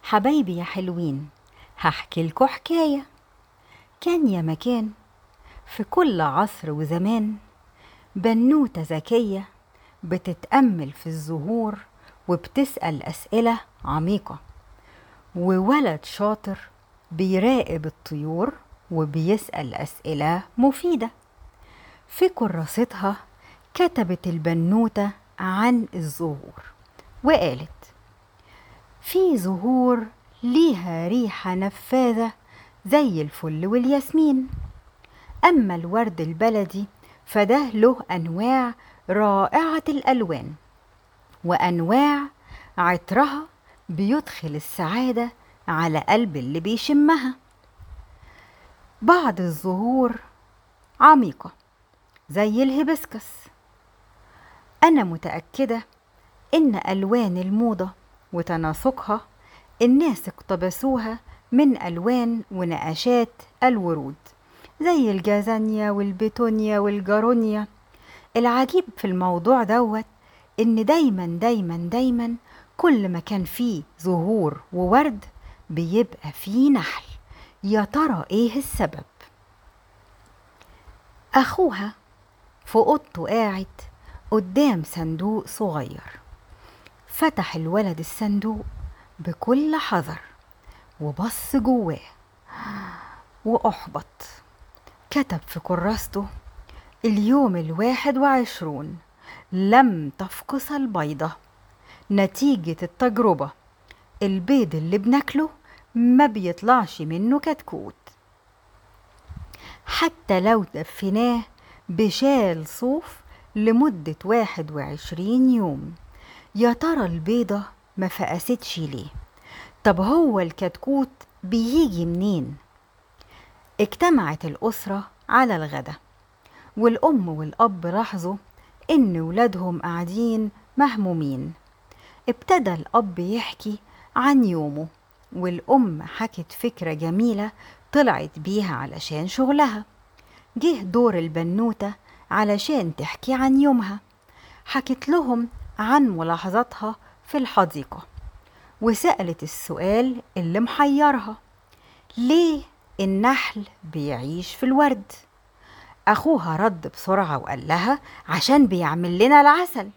حبايبي يا حلوين هحكي لكم حكاية كان يا مكان في كل عصر وزمان بنوتة ذكية بتتأمل في الزهور وبتسأل أسئلة عميقة وولد شاطر بيراقب الطيور وبيسأل أسئلة مفيدة في كراستها كتبت البنوتة عن الزهور وقالت في زهور ليها ريحة نفاذة زي الفل والياسمين أما الورد البلدي فده له أنواع رائعة الألوان وأنواع عطرها بيدخل السعادة على قلب اللي بيشمها بعض الزهور عميقة زي الهيبسكس أنا متأكدة إن ألوان الموضة وتناسقها الناس اقتبسوها من ألوان ونقاشات الورود زي الجازانيا والبيتونيا والجارونيا العجيب في الموضوع دوت إن دايما دايما دايما كل ما كان فيه زهور وورد بيبقى فيه نحل يا ترى ايه السبب اخوها في اوضته قاعد قدام صندوق صغير فتح الولد الصندوق بكل حذر وبص جواه وأحبط كتب في كراسته اليوم الواحد وعشرون لم تفقس البيضة نتيجة التجربة البيض اللي بناكله ما بيطلعش منه كتكوت حتى لو دفناه بشال صوف لمدة واحد وعشرين يوم يا ترى البيضة ما فقستش ليه طب هو الكتكوت بيجي منين اجتمعت الأسرة على الغدا والأم والأب لاحظوا إن ولادهم قاعدين مهمومين ابتدى الأب يحكي عن يومه والأم حكت فكرة جميلة طلعت بيها علشان شغلها جه دور البنوتة علشان تحكي عن يومها حكت لهم عن ملاحظاتها في الحديقة وسألت السؤال اللي محيرها ليه النحل بيعيش في الورد أخوها رد بسرعة وقال لها عشان بيعمل لنا العسل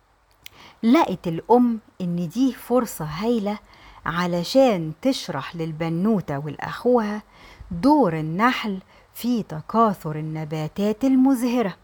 لقت الأم إن دي فرصة هايلة علشان تشرح للبنوتة والأخوها دور النحل في تكاثر النباتات المزهرة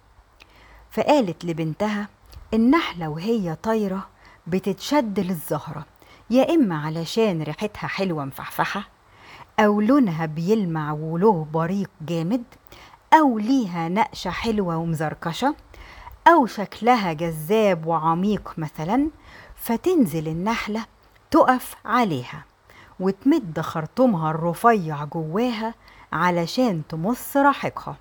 فقالت لبنتها النحلة وهي طايرة بتتشد للزهرة يا إما علشان ريحتها حلوة مفحفحة أو لونها بيلمع وله بريق جامد أو ليها نقشة حلوة ومزركشة أو شكلها جذاب وعميق مثلا فتنزل النحلة تقف عليها وتمد خرطومها الرفيع جواها علشان تمص رحيقها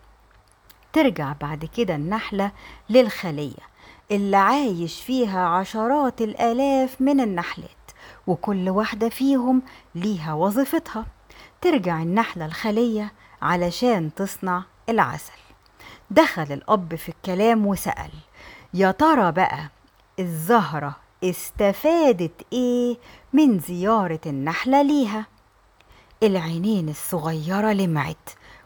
ترجع بعد كده النحلة للخلية اللي عايش فيها عشرات الآلاف من النحلات وكل واحدة فيهم ليها وظيفتها ترجع النحلة الخلية علشان تصنع العسل دخل الأب في الكلام وسأل يا ترى بقى الزهرة استفادت ايه من زيارة النحلة ليها العينين الصغيرة لمعت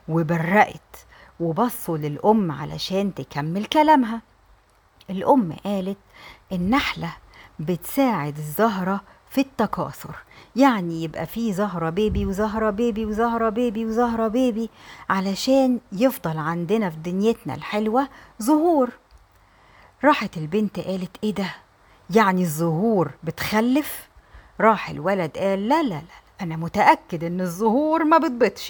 وبرقت وبصوا للأم علشان تكمل كلامها الأم قالت النحلة بتساعد الزهرة في التكاثر يعني يبقى في زهرة بيبي وزهرة بيبي وزهرة بيبي وزهرة بيبي علشان يفضل عندنا في دنيتنا الحلوة زهور راحت البنت قالت ايه ده يعني الزهور بتخلف راح الولد قال لا لا لا انا متأكد ان الزهور ما بتبيضش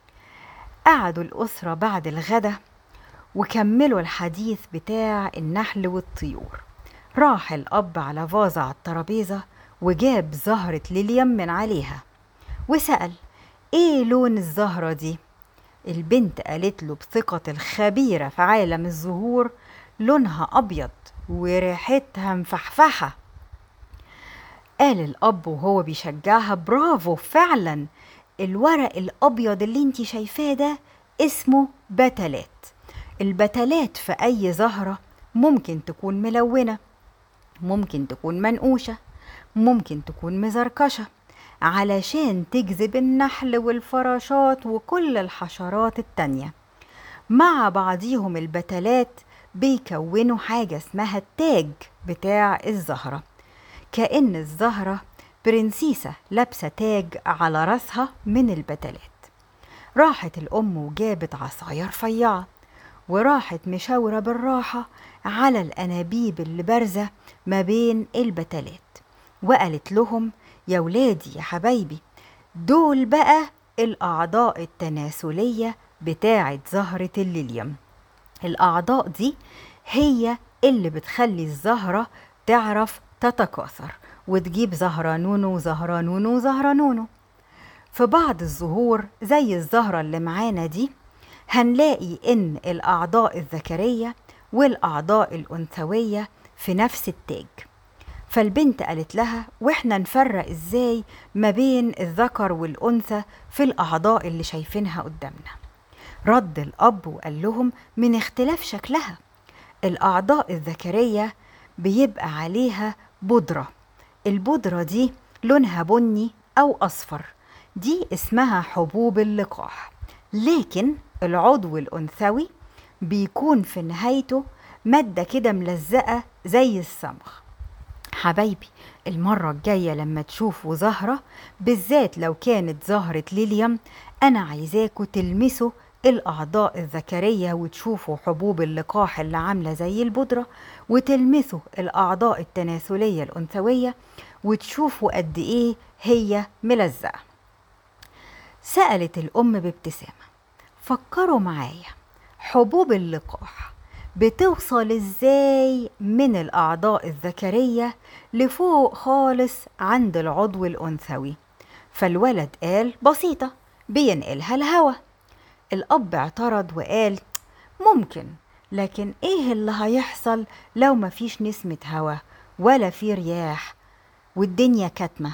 قعدوا الأسرة بعد الغدا وكملوا الحديث بتاع النحل والطيور راح الأب على فازة على الترابيزة وجاب زهرة ليليم من عليها وسأل ايه لون الزهرة دي البنت قالت له بثقة الخبيرة في عالم الزهور لونها أبيض وريحتها مفحفحة قال الأب وهو بيشجعها برافو فعلا الورق الأبيض اللي انت شايفاه ده اسمه بتلات البتلات في أي زهرة ممكن تكون ملونة ممكن تكون منقوشة ممكن تكون مزركشة علشان تجذب النحل والفراشات وكل الحشرات التانية مع بعضيهم البتلات بيكونوا حاجة اسمها التاج بتاع الزهرة كأن الزهرة برنسيسة لابسة تاج على راسها من البتلات راحت الأم وجابت عصاية رفيعة وراحت مشاورة بالراحة على الأنابيب اللي بارزة ما بين البتلات وقالت لهم يا ولادي يا حبايبي دول بقى الأعضاء التناسلية بتاعة زهرة الليليوم الأعضاء دي هي اللي بتخلي الزهرة تعرف تتكاثر وتجيب زهرة نونو وزهرة نونو وزهرة نونو في بعض الزهور زي الزهرة اللي معانا دي هنلاقي إن الأعضاء الذكرية والأعضاء الأنثوية في نفس التاج فالبنت قالت لها واحنا نفرق ازاي ما بين الذكر والأنثى في الأعضاء اللي شايفينها قدامنا رد الأب وقال لهم من اختلاف شكلها الأعضاء الذكرية بيبقى عليها بودرة البودرة دي لونها بني أو أصفر دي اسمها حبوب اللقاح لكن العضو الأنثوي بيكون في نهايته مادة كده ملزقة زي الصمغ حبايبي المرة الجاية لما تشوفوا زهرة بالذات لو كانت زهرة ليليوم أنا عايزاكوا تلمسوا الأعضاء الذكرية وتشوفوا حبوب اللقاح اللي عاملة زي البودرة وتلمسوا الأعضاء التناسلية الأنثوية وتشوفوا قد إيه هي ملزقة سألت الأم بابتسامة فكروا معايا حبوب اللقاح بتوصل ازاي من الأعضاء الذكرية لفوق خالص عند العضو الأنثوي فالولد قال بسيطة بينقلها الهوا الأب اعترض وقال ممكن لكن ايه اللي هيحصل لو مفيش نسمة هوا ولا في رياح والدنيا كاتمة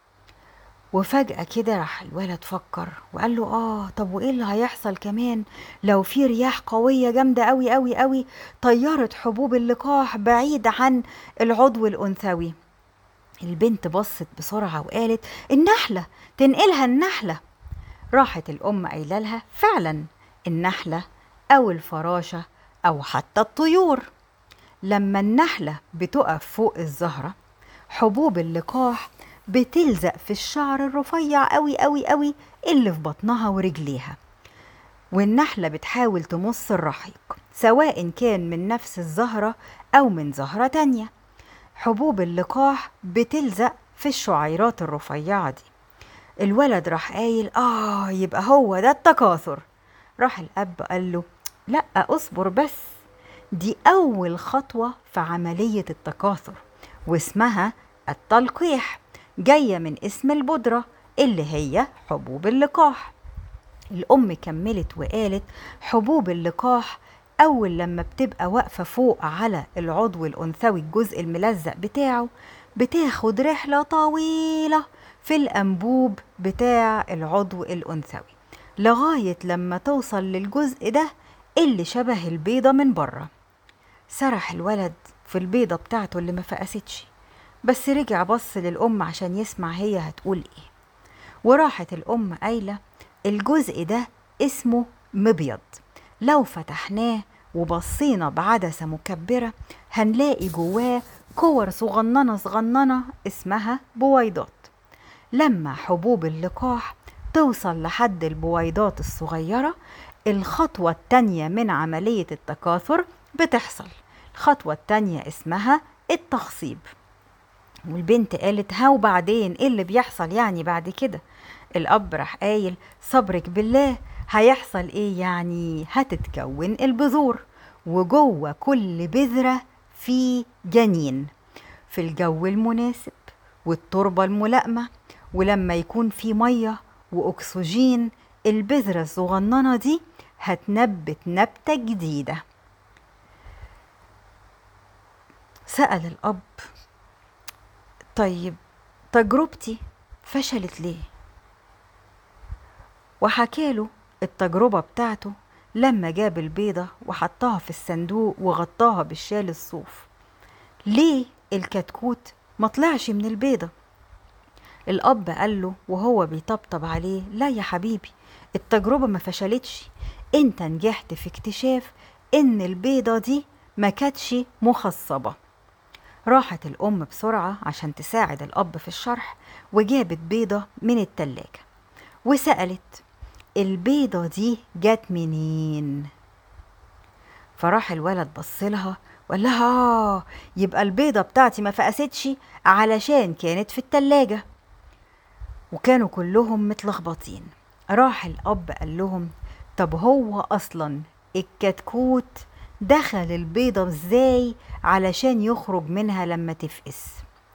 وفجأة كده راح الولد فكر وقال له اه طب وايه اللي هيحصل كمان لو في رياح قوية جامدة قوي قوي قوي طيرت حبوب اللقاح بعيد عن العضو الأنثوي البنت بصت بسرعة وقالت النحلة تنقلها النحلة راحت الأم قايلة لها فعلا النحلة أو الفراشة أو حتى الطيور لما النحلة بتقف فوق الزهرة حبوب اللقاح بتلزق في الشعر الرفيع قوي قوي قوي اللي في بطنها ورجليها والنحلة بتحاول تمص الرحيق سواء كان من نفس الزهرة أو من زهرة تانية حبوب اللقاح بتلزق في الشعيرات الرفيعة دي الولد راح قايل آه يبقى هو ده التكاثر راح الأب قال له لأ أصبر بس دي أول خطوة في عملية التكاثر واسمها التلقيح جاية من اسم البودرة اللي هي حبوب اللقاح الأم كملت وقالت حبوب اللقاح أول لما بتبقى واقفة فوق على العضو الأنثوي الجزء الملزق بتاعه بتاخد رحلة طويلة في الأنبوب بتاع العضو الأنثوي لغاية لما توصل للجزء ده اللي شبه البيضة من بره سرح الولد في البيضة بتاعته اللي ما فقستش بس رجع بص للأم عشان يسمع هي هتقول ايه وراحت الأم قايلة الجزء ده اسمه مبيض لو فتحناه وبصينا بعدسة مكبرة هنلاقي جواه كور صغننة صغننة اسمها بويضات لما حبوب اللقاح توصل لحد البويضات الصغيرة الخطوة التانية من عملية التكاثر بتحصل الخطوة التانية اسمها التخصيب والبنت قالت ها وبعدين ايه اللي بيحصل يعني بعد كده الاب راح قايل صبرك بالله هيحصل ايه يعني هتتكون البذور وجوه كل بذرة في جنين في الجو المناسب والتربة الملائمة ولما يكون في مية وأكسجين البذرة الصغننة دي هتنبت نبتة جديدة سأل الأب طيب تجربتي فشلت ليه وحكاله التجربة بتاعته لما جاب البيضة وحطها في الصندوق وغطاها بالشال الصوف ليه الكتكوت ما طلعش من البيضة الأب قال له وهو بيطبطب عليه لا يا حبيبي التجربة ما فشلتش انت نجحت في اكتشاف ان البيضة دي ما كانتش مخصبة راحت الأم بسرعة عشان تساعد الأب في الشرح وجابت بيضة من التلاجة وسألت البيضة دي جت منين؟ فراح الولد بصلها وقال لها آه يبقى البيضة بتاعتي ما فقستش علشان كانت في التلاجة وكانوا كلهم متلخبطين راح الأب قال لهم طب هو أصلا الكتكوت دخل البيضة ازاي علشان يخرج منها لما تفقس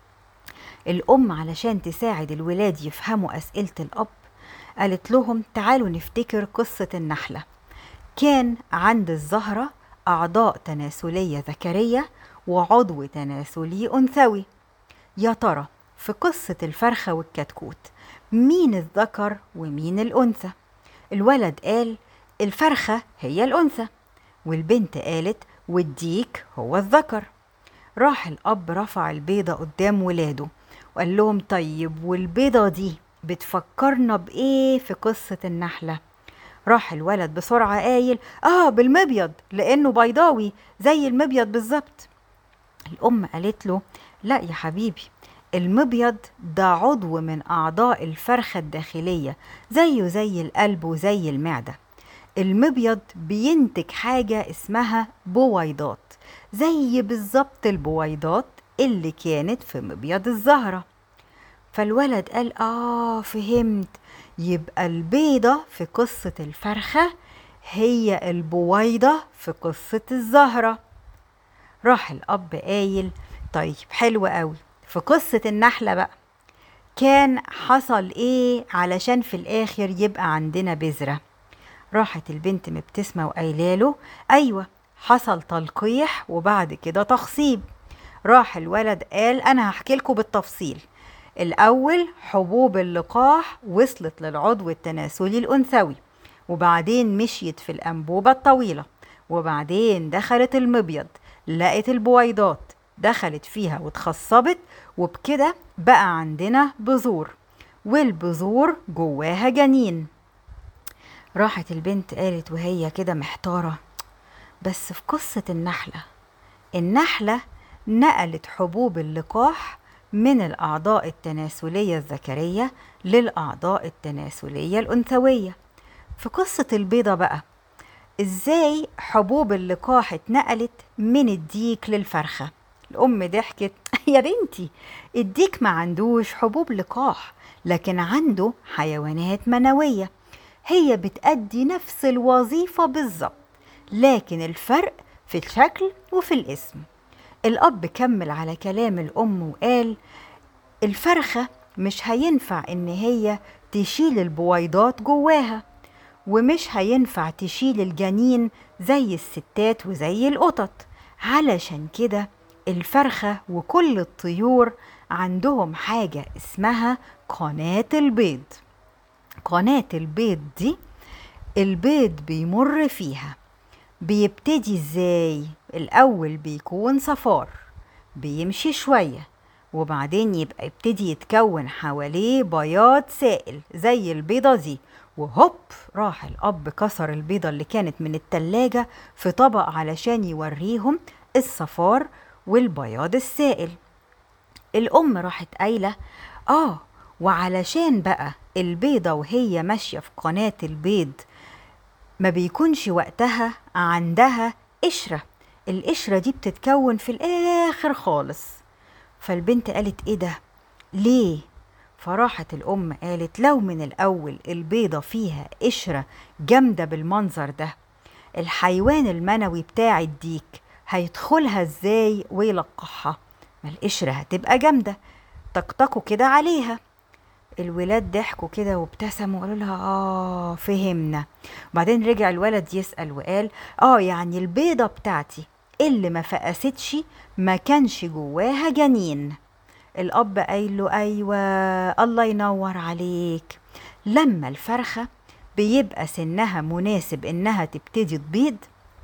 الأم علشان تساعد الولاد يفهموا أسئلة الأب قالت لهم تعالوا نفتكر قصة النحلة كان عند الزهرة أعضاء تناسلية ذكرية وعضو تناسلي أنثوي يا ترى في قصة الفرخة والكتكوت مين الذكر ومين الأنثى الولد قال الفرخة هي الأنثى والبنت قالت والديك هو الذكر راح الأب رفع البيضة قدام ولاده وقال لهم طيب والبيضة دي بتفكرنا بإيه في قصة النحلة راح الولد بسرعة قايل آه بالمبيض لأنه بيضاوي زي المبيض بالظبط الأم قالت له لا يا حبيبي المبيض ده عضو من أعضاء الفرخة الداخلية زيه زي القلب وزي المعدة المبيض بينتج حاجة اسمها بويضات زي بالظبط البويضات اللي كانت في مبيض الزهرة فالولد قال آه فهمت يبقى البيضة في قصة الفرخة هي البويضة في قصة الزهرة راح الأب قايل طيب حلو قوي في قصة النحلة بقى كان حصل ايه علشان في الآخر يبقى عندنا بذرة راحت البنت مبتسمة وقايلاله أيوة حصل تلقيح وبعد كده تخصيب راح الولد قال أنا هحكي لكم بالتفصيل الأول حبوب اللقاح وصلت للعضو التناسلي الأنثوي وبعدين مشيت في الأنبوبة الطويلة وبعدين دخلت المبيض لقت البويضات دخلت فيها واتخصبت وبكده بقى عندنا بذور والبذور جواها جنين راحت البنت قالت وهي كده محتارة بس في قصة النحلة النحلة نقلت حبوب اللقاح من الأعضاء التناسلية الذكرية للأعضاء التناسلية الأنثوية في قصة البيضة بقى إزاي حبوب اللقاح اتنقلت من الديك للفرخة الأم ضحكت يا بنتي الديك ما عندوش حبوب لقاح لكن عنده حيوانات منوية هي بتأدي نفس الوظيفة بالظبط لكن الفرق في الشكل وفي الاسم الأب كمل على كلام الأم وقال الفرخة مش هينفع إن هي تشيل البويضات جواها ومش هينفع تشيل الجنين زي الستات وزي القطط علشان كده الفرخة وكل الطيور عندهم حاجة اسمها قناة البيض قناة البيض دي البيض بيمر فيها بيبتدي ازاي الاول بيكون صفار بيمشي شويه وبعدين يبقى يبتدي يتكون حواليه بياض سائل زي البيضه دي وهوب راح الاب كسر البيضه اللي كانت من التلاجة في طبق علشان يوريهم الصفار والبياض السائل الام راحت قايله اه وعلشان بقى البيضه وهي ماشيه في قناه البيض ما بيكونش وقتها عندها قشرة القشرة دي بتتكون في الآخر خالص فالبنت قالت إيه ده ليه فراحت الأم قالت لو من الأول البيضة فيها قشرة جامدة بالمنظر ده الحيوان المنوي بتاع الديك هيدخلها ازاي ويلقحها ما القشرة هتبقى جامدة طقطقوا كده عليها الولاد ضحكوا كده وابتسموا وقالوا لها اه فهمنا وبعدين رجع الولد يسأل وقال اه يعني البيضة بتاعتي اللي ما فقستش ما كانش جواها جنين الأب قايل له أيوة الله ينور عليك لما الفرخة بيبقى سنها مناسب إنها تبتدي تبيض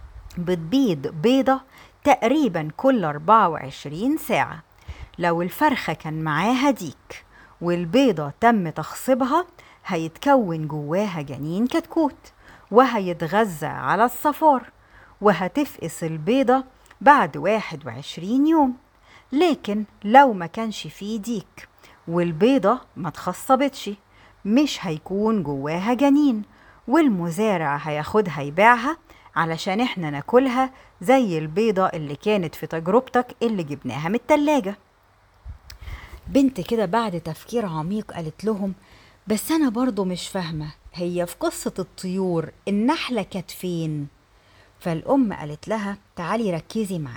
بتبيض بيضة تقريبا كل 24 ساعة لو الفرخة كان معاها ديك والبيضة تم تخصيبها هيتكون جواها جنين كتكوت وهيتغذى على الصفار وهتفقس البيضة بعد واحد وعشرين يوم لكن لو ما كانش فيه ديك والبيضة ما اتخصبتش مش هيكون جواها جنين والمزارع هياخدها يبيعها علشان احنا ناكلها زي البيضة اللي كانت في تجربتك اللي جبناها من التلاجة بنت كده بعد تفكير عميق قالت لهم بس أنا برضو مش فاهمة هي في قصة الطيور النحلة كانت فين؟ فالأم قالت لها تعالي ركزي معايا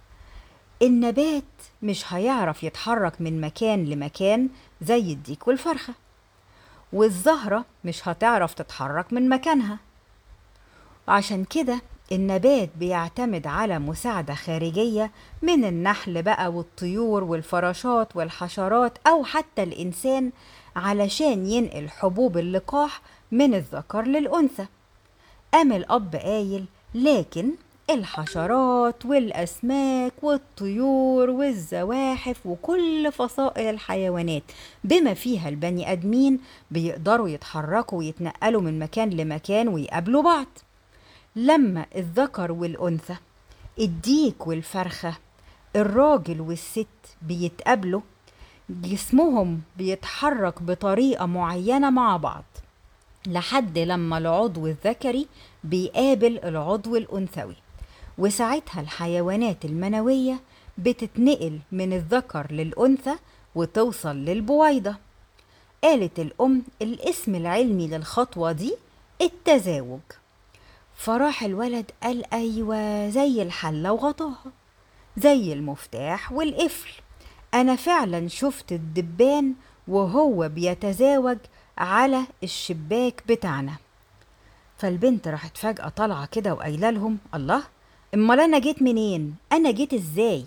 النبات مش هيعرف يتحرك من مكان لمكان زي الديك والفرخة والزهرة مش هتعرف تتحرك من مكانها وعشان كده النبات بيعتمد على مساعدة خارجية من النحل بقى والطيور والفراشات والحشرات أو حتى الإنسان علشان ينقل حبوب اللقاح من الذكر للأنثى قام الأب قايل لكن الحشرات والأسماك والطيور والزواحف وكل فصائل الحيوانات بما فيها البني آدمين بيقدروا يتحركوا ويتنقلوا من مكان لمكان ويقابلوا بعض لما الذكر والأنثى الديك والفرخة الراجل والست بيتقابلوا جسمهم بيتحرك بطريقة معينة مع بعض لحد لما العضو الذكري بيقابل العضو الأنثوي وساعتها الحيوانات المنوية بتتنقل من الذكر للأنثى وتوصل للبويضة قالت الأم الاسم العلمي للخطوة دي التزاوج فراح الولد قال أيوة زي الحلة وغطاها زي المفتاح والقفل أنا فعلا شفت الدبان وهو بيتزاوج على الشباك بتاعنا فالبنت راحت فجأة طالعة كده وقايلة لهم الله امال انا جيت منين انا جيت ازاي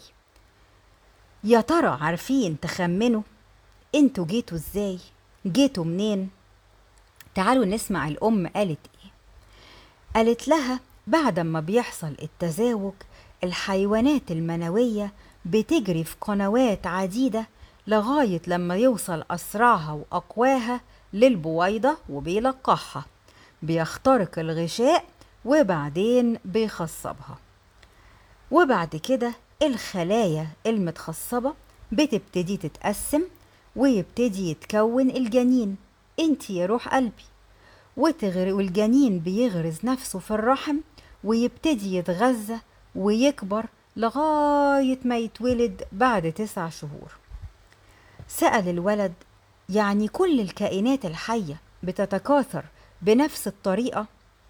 يا ترى عارفين تخمنوا انتوا جيتوا ازاي جيتوا منين تعالوا نسمع الام قالت ايه قالت لها بعد ما بيحصل التزاوج الحيوانات المنوية بتجري في قنوات عديدة لغاية لما يوصل أسرعها وأقواها للبويضة وبيلقحها بيخترق الغشاء وبعدين بيخصبها وبعد كده الخلايا المتخصبة بتبتدي تتقسم ويبتدي يتكون الجنين انت يا روح قلبي وتغر والجنين بيغرز نفسه في الرحم ويبتدي يتغذى ويكبر لغاية ما يتولد بعد تسع شهور سأل الولد يعني كل الكائنات الحية بتتكاثر بنفس الطريقة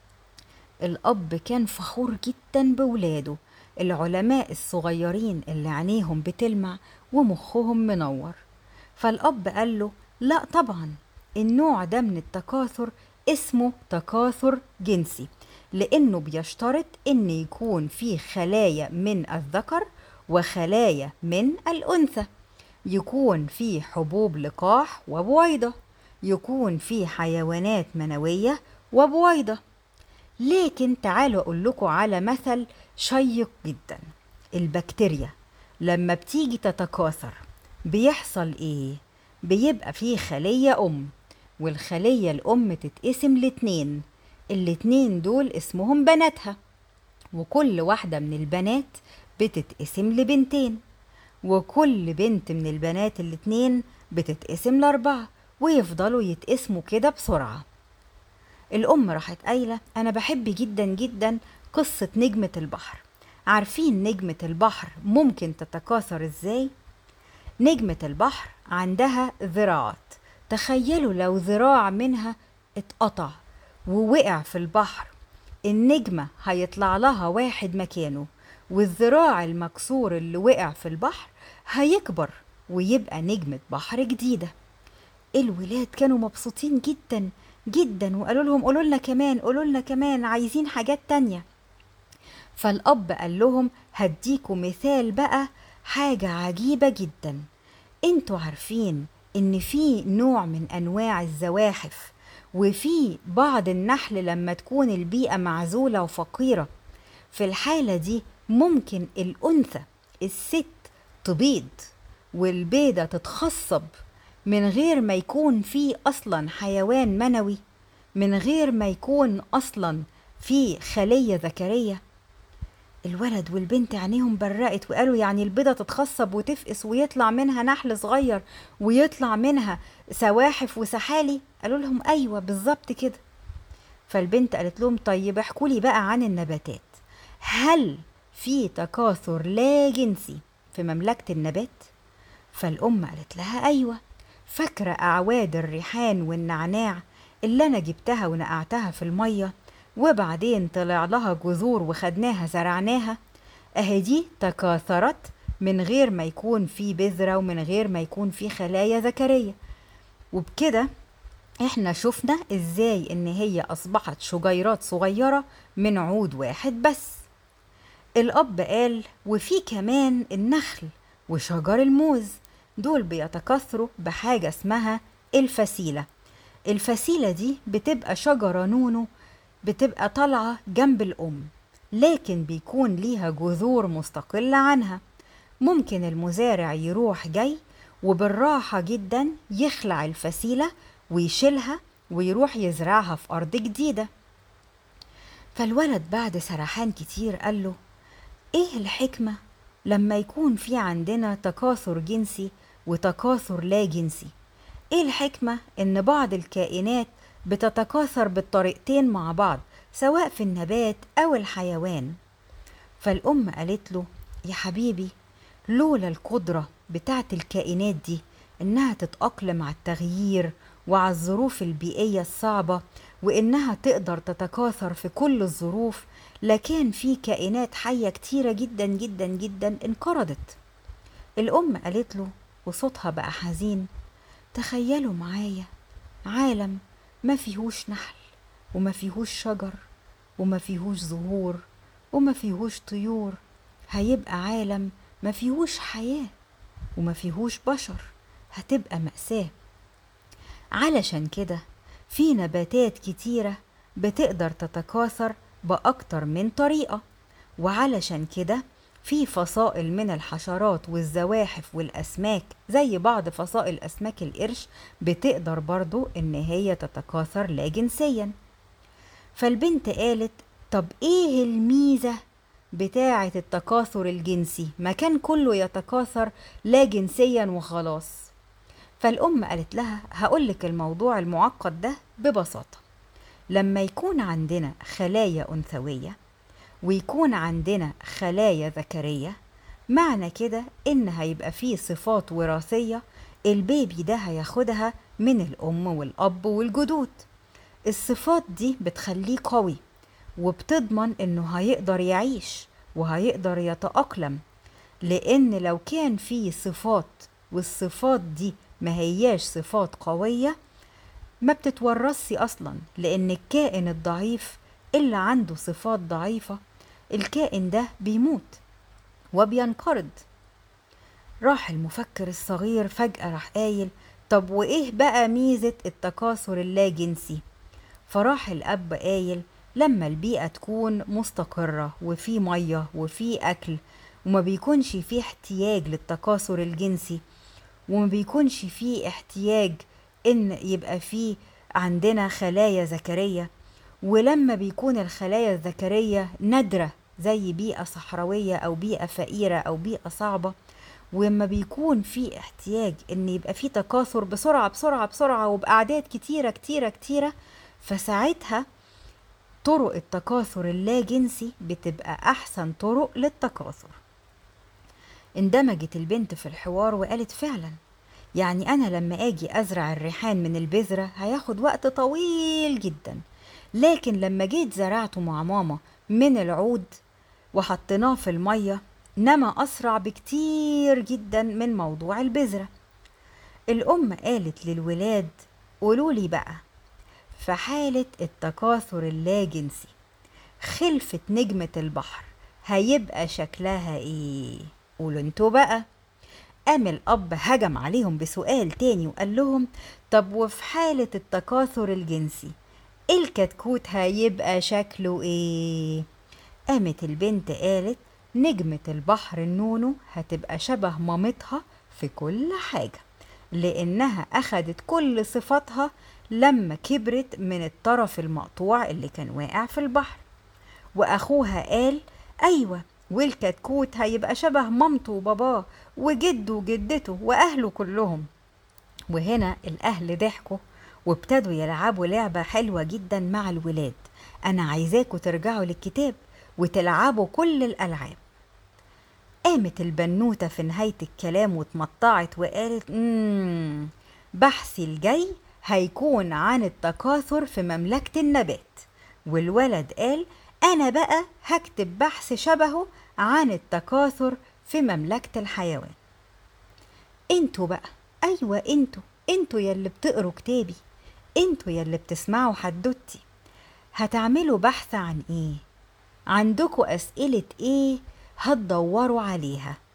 الأب كان فخور جدا بولاده العلماء الصغيرين اللي عينيهم بتلمع ومخهم منور فالأب قال له لا طبعا النوع ده من التكاثر اسمه تكاثر جنسي لأنه بيشترط إن يكون في خلايا من الذكر وخلايا من الأنثى يكون في حبوب لقاح وبويضة يكون في حيوانات منوية وبويضة لكن تعالوا أقول لكم على مثل شيق جدا البكتيريا لما بتيجي تتكاثر بيحصل ايه بيبقى فيه خلية أم والخلية الأم تتقسم لاتنين الاتنين دول اسمهم بناتها وكل واحدة من البنات بتتقسم لبنتين وكل بنت من البنات الاتنين بتتقسم لأربعة ويفضلوا يتقسموا كده بسرعة الأم راحت قايلة أنا بحب جدا جدا قصة نجمة البحر عارفين نجمة البحر ممكن تتكاثر ازاي؟ نجمة البحر عندها ذراعات تخيلوا لو ذراع منها اتقطع ووقع في البحر النجمة هيطلع لها واحد مكانه والذراع المكسور اللي وقع في البحر هيكبر ويبقى نجمة بحر جديدة الولاد كانوا مبسوطين جدا جدا وقالوا لهم قولوا لنا كمان قولوا لنا كمان عايزين حاجات تانية فالأب قال لهم هديكوا مثال بقى حاجة عجيبة جدا انتوا عارفين ان في نوع من انواع الزواحف وفي بعض النحل لما تكون البيئة معزولة وفقيرة في الحالة دي ممكن الأنثى الست تبيض والبيضة تتخصب من غير ما يكون في أصلا حيوان منوي من غير ما يكون أصلا في خلية ذكرية الولد والبنت عينيهم برقت وقالوا يعني البيضة تتخصب وتفقس ويطلع منها نحل صغير ويطلع منها سواحف وسحالي قالوا لهم أيوة بالظبط كده فالبنت قالت لهم طيب احكوا لي بقى عن النباتات هل في تكاثر لا جنسي في مملكة النبات؟ فالأم قالت لها أيوة فاكرة أعواد الريحان والنعناع اللي أنا جبتها ونقعتها في المية وبعدين طلع لها جذور وخدناها زرعناها أهي دي تكاثرت من غير ما يكون في بذرة ومن غير ما يكون في خلايا ذكرية وبكده احنا شفنا ازاي ان هي اصبحت شجيرات صغيرة من عود واحد بس الاب قال وفي كمان النخل وشجر الموز دول بيتكاثروا بحاجة اسمها الفسيلة الفسيلة دي بتبقى شجرة نونو بتبقى طالعة جنب الأم لكن بيكون ليها جذور مستقلة عنها ممكن المزارع يروح جاي وبالراحة جدا يخلع الفسيلة ويشيلها ويروح يزرعها في أرض جديدة فالولد بعد سرحان كتير قال له إيه الحكمة لما يكون في عندنا تكاثر جنسي وتكاثر لا جنسي إيه الحكمة إن بعض الكائنات بتتكاثر بالطريقتين مع بعض سواء في النبات أو الحيوان فالأم قالت له يا حبيبي لولا القدرة بتاعت الكائنات دي إنها تتأقلم على التغيير وعلى الظروف البيئية الصعبة وإنها تقدر تتكاثر في كل الظروف لكان في كائنات حية كتيرة جدا جدا جدا انقرضت الأم قالت له وصوتها بقى حزين تخيلوا معايا عالم ما فيهوش نحل وما فيهوش شجر وما فيهوش زهور وما فيهوش طيور هيبقى عالم ما فيهوش حياة وما فيهوش بشر هتبقى مأساة علشان كده في نباتات كتيرة بتقدر تتكاثر بأكتر من طريقة وعلشان كده في فصائل من الحشرات والزواحف والأسماك زي بعض فصائل أسماك القرش بتقدر برضو إن هي تتكاثر لا جنسيا فالبنت قالت طب إيه الميزة بتاعة التكاثر الجنسي ما كان كله يتكاثر لا جنسيا وخلاص فالأم قالت لها هقولك الموضوع المعقد ده ببساطة لما يكون عندنا خلايا أنثوية ويكون عندنا خلايا ذكرية معنى كده إن هيبقى فيه صفات وراثية البيبي ده هياخدها من الأم والأب والجدود الصفات دي بتخليه قوي وبتضمن إنه هيقدر يعيش وهيقدر يتأقلم لأن لو كان فيه صفات والصفات دي ما هياش صفات قوية ما بتتورثش أصلا لأن الكائن الضعيف اللي عنده صفات ضعيفة الكائن ده بيموت وبينقرض راح المفكر الصغير فجأة راح قايل طب وإيه بقى ميزة التكاثر اللاجنسي فراح الأب قايل لما البيئة تكون مستقرة وفي مية وفي أكل وما بيكونش فيه احتياج للتكاثر الجنسي وما بيكونش فيه احتياج ان يبقى فيه عندنا خلايا ذكرية ولما بيكون الخلايا الذكرية نادرة زي بيئة صحراوية أو بيئة فقيرة أو بيئة صعبة ولما بيكون في احتياج ان يبقى في تكاثر بسرعة بسرعة بسرعة وبأعداد كتيرة كتيرة كتيرة فساعتها طرق التكاثر اللاجنسي بتبقى أحسن طرق للتكاثر اندمجت البنت في الحوار وقالت فعلا يعني أنا لما أجي أزرع الريحان من البذرة هياخد وقت طويل جدا لكن لما جيت زرعته مع ماما من العود وحطيناه في المية نما أسرع بكتير جدا من موضوع البذرة الأم قالت للولاد قولولي بقى في حالة التكاثر اللاجنسي خلفة نجمة البحر هيبقى شكلها ايه قولوا انتوا بقى قام الأب هجم عليهم بسؤال تاني وقال لهم طب وفي حالة التكاثر الجنسي الكتكوت هيبقى شكله ايه قامت البنت قالت نجمة البحر النونو هتبقى شبه مامتها في كل حاجة لأنها أخدت كل صفاتها لما كبرت من الطرف المقطوع اللي كان واقع في البحر وأخوها قال أيوة والكتكوت هيبقى شبه مامته وباباه وجده وجدته وأهله كلهم وهنا الأهل ضحكوا وابتدوا يلعبوا لعبة حلوة جدا مع الولاد أنا عايزاكوا ترجعوا للكتاب وتلعبوا كل الألعاب قامت البنوتة في نهاية الكلام واتمطعت وقالت مم بحثي الجاي هيكون عن التكاثر في مملكة النبات والولد قال أنا بقى هكتب بحث شبهه عن التكاثر في مملكة الحيوان انتوا بقى أيوة انتوا انتوا يلي بتقروا كتابي انتوا يلي بتسمعوا حدوتي هتعملوا بحث عن ايه عندكوا أسئلة ايه هتدوروا عليها